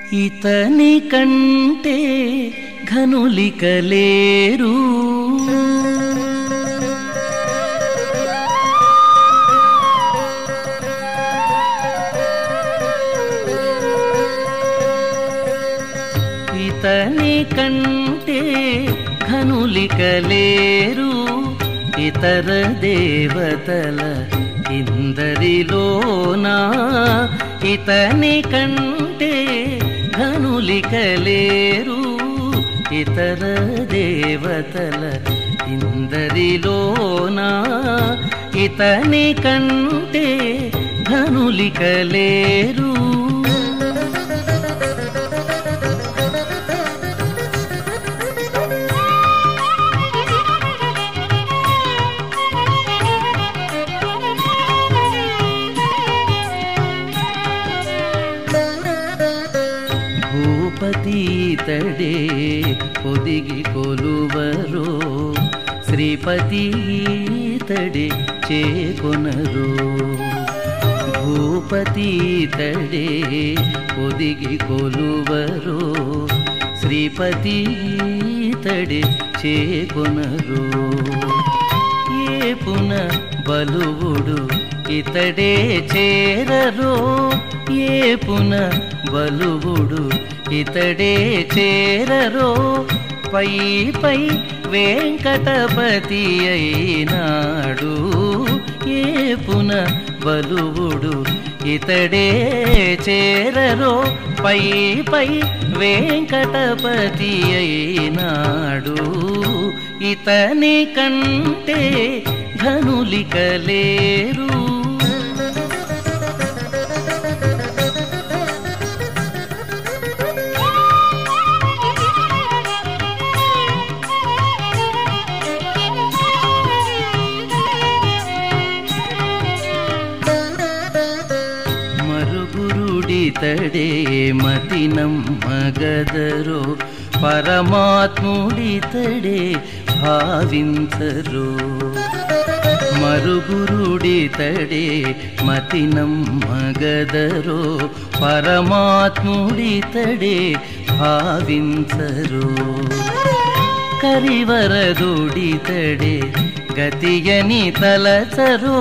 ఇతని కంటే ఘనులిక లేరు ఇతని కంటే ఘనులిక లేరు ఇతర దేవతల ఇందరిలోనా ఇతని కంటే ఘనులిక లేరు ఇతర దేవతల ఇందరిలోనా ఇతని కంటే ఘనులిక లేరు భూపతీతడే పొదిగి కొలువరో శ్రీపతీతడే చేకొనరో భూపతీతడే పొదిగి కొలువరో శ్రీపతీతడే చేకొనరో ఏ పున బలువుడు ఇతడే చేరరో ఏ పున బలువుడు ఇతడే చేరరో పై పై వెంకటపతి అయినాడు ఏ పున బలువుడు ఇతడే చేరరో పై పై వెంకటపతి అయినాడు ఇతని కంటే ధనులిక లేరు మరుగురుడితడే మతినం మగదరో పరమాత్ముడితడే భావించరో మరుగురుడితడే మతినం మగదరో పరమాత్ముడితడే భావించరో కరివరదుడితడే గతియని తలచరో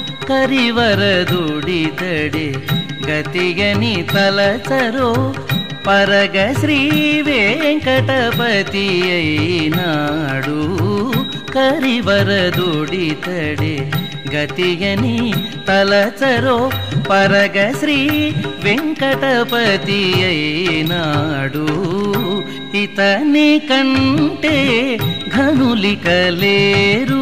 కరివరదుడితడే గతియని తలచరో పరగ శ్రీ వెంకటపతి అయినాడు కరివరదుడితడే గతియని తలచరో పరగ శ్రీ వెంకటపతి అయినాడు ఇతని కంటే ఘనులిక లేరు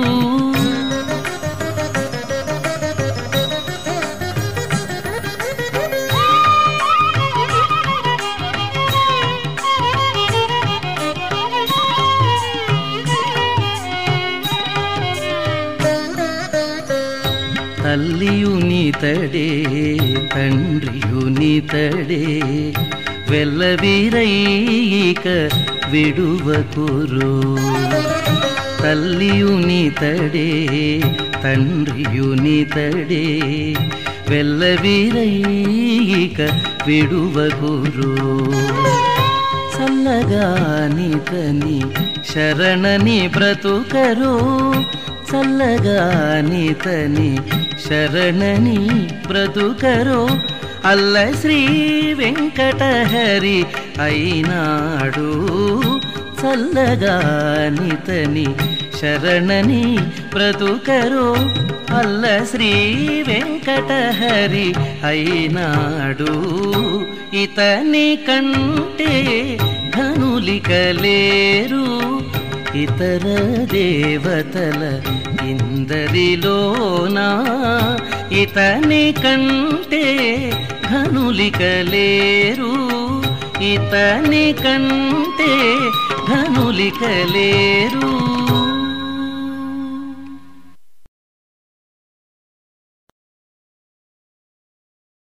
తల్లియునితడే తండ్రియునితడే వెల్లవిరైక విడువకురు తల్లియునితడే తండ్రియునితడే వెల్లవిరైక విడువకురు చల్లగానితని శరణని బ్రతుకరు చల్లగానితని శరణని బ్రతుకరు అల్ల శ్రీ వెంకటహరి అయినాడు చల్లగానితని శరణని బ్రతుకరు అల్ల శ్రీ వెంకటహరి అయినాడు ఇతని కంటే ధనులిక లేరు ఇతర దేవతల ఇందరిలోనా ఇతని కంటే ధనులిక లేరు ఇతని కంటే ధనులిక లేరు